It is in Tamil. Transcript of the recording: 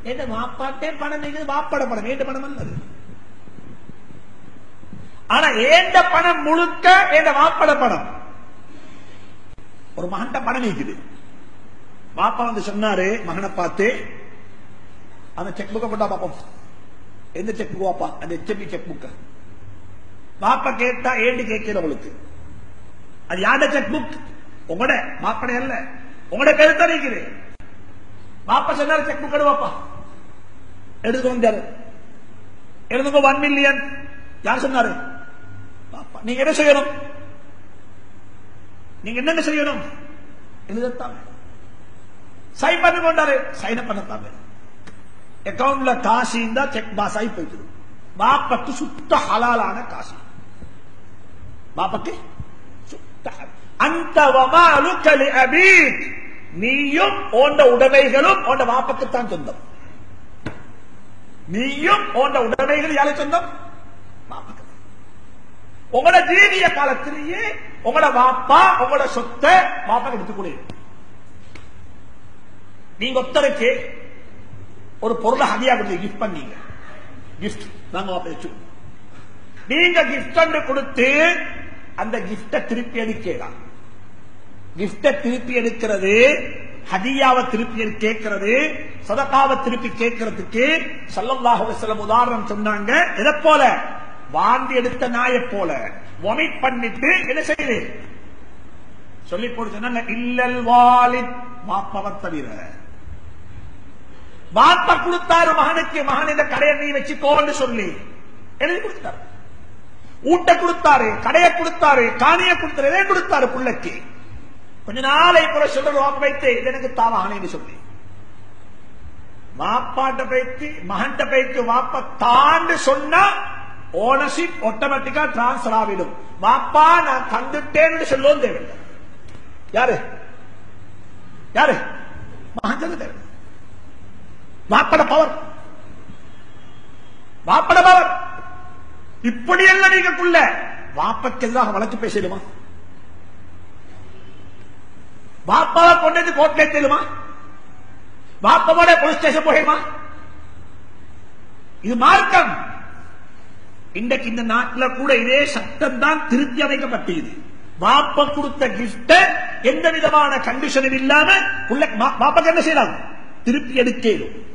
என் வாப்பாட்டே பணம் நீங்க வாப்பட பணம் ஏண்ட பணம் அல்லது ஆனா ஏண்ட பணம் முழுக்க என் வாப்பட பணம் ஒரு மகன்ட பணம் நீக்குது வாப்பா வந்து சொன்னாரு மகனை பார்த்து அந்த செக் புக்கை கொண்டா பாப்போம் எந்த செக் புக் வாப்பா அந்த ஹெச்எம்பி செக் புக்க வாப்பா கேட்டா ஏண்டு கேட்கல உங்களுக்கு அது யாருடைய செக் புக் உங்களோட மாப்படை அல்ல உங்களோட கருத்தை நீக்குது வாப்பா சொன்னாரு செக் புக் வாப்பா எடுத்து வந்தாரு எழுதுங்க ஒன் மில்லியன் யார் சொன்னாரு பாப்பா நீங்க என்ன செய்யணும் நீங்க என்னென்ன செய்யணும் எழுதத்தான் சைன் பண்ணி கொண்டாரு சைன் பண்ணத்தான் அக்கவுண்ட்ல காசு இருந்தா செக் பாஸ் ஆகி போயிட்டு பாப்பாக்கு சுத்த ஹலாலான காசு பாப்பாக்கு சுத்த ஹலால். அந்த வமாலுக்கலி அபீக் நீயும் ஓண்ட உடைமைகளும் ஓண்ட வாப்பக்குத்தான் சொந்தம் நீயும் ஓண்ட உடைமைகள் யாரு சொந்தம் வாப்பக்கு தான். உங்களோட ஜீவிய காலத்திலேயே உங்களோட வாப்பா உங்களோட சொத்தை வாப்பாக்கு எடுத்துக்கூடிய நீங்க ஒத்தருக்கு ஒரு பொருளை ஹதியா கொடுத்து கிஃப்ட் பண்ணீங்க கிஃப்ட் நாங்க வாப்பா வச்சுக்கோங்க நீங்க கிஃப்ட் கொடுத்து அந்த கிஃப்ட திருப்பி எடுக்கலாம் கிஃப்ட திருப்பி எடுக்கிறது ஹதியாவை திருப்பி எடு- கேட்கிறது சதகாவை திருப்பி கேட்கறதுக்கு சல்லல்லாஹு அலைஹி வஸல்லம் உதாரணம் சொன்னாங்க எதை போல வாந்தி எடுத்த நாயை போல வொமிட் பண்ணிட்டு என்ன செய்யுது சொல்லி போட்டு சொன்னாங்க இல்லல் வாலித் மாப்பவ தவிர வாப்ப கொடுத்தாரு மகனுக்கு மகன் இந்த கடையை நீ வச்சுக்கோன்னு சொல்லி எழுதி கொடுத்தாரு ஊட்ட கொடுத்தாரு கடையை கொடுத்தாரு காணிய கொடுத்தாரு எதை கொடுத்தாரு புள்ளைக்கு கொஞ்ச நாளை கூட சொல்றது வாப்ப வைத்து இது எனக்கு தாவானு சொல்லி வாப்பாட்ட பைத்து மகன்ட பைத்து வாப்ப தாண்டு சொன்னா ஓனர்ஷிப் ஆட்டோமேட்டிக்கா டிரான்ஸ்பர் ஆகிடும் வாப்பா நான் தந்துட்டேன்னு சொல்லவும் தேவையில்லை யாரு யாரு மகன் சொல்ல தேவை வாப்பட பவர் வாப்பட பவர் இப்படி எல்லாம் நீங்கக்குள்ள வாப்பக்கு எதிராக வழக்கு பேசலுமா வாப்பாவை கொண்டு கோர்ட்ல ஏத்தலுமா வாப்பாவோட போலீஸ் ஸ்டேஷன் போகணுமா இது மார்க்கம் இன்றைக்கு இந்த நாட்டில் கூட இதே சட்டம் தான் திருத்தி அமைக்கப்பட்டது வாப்ப கொடுத்த கிஃப்ட எந்த விதமான கண்டிஷனும் இல்லாம உள்ள வாப்பாக்கு என்ன செய்யலாம் திருப்பி எடுக்கலும்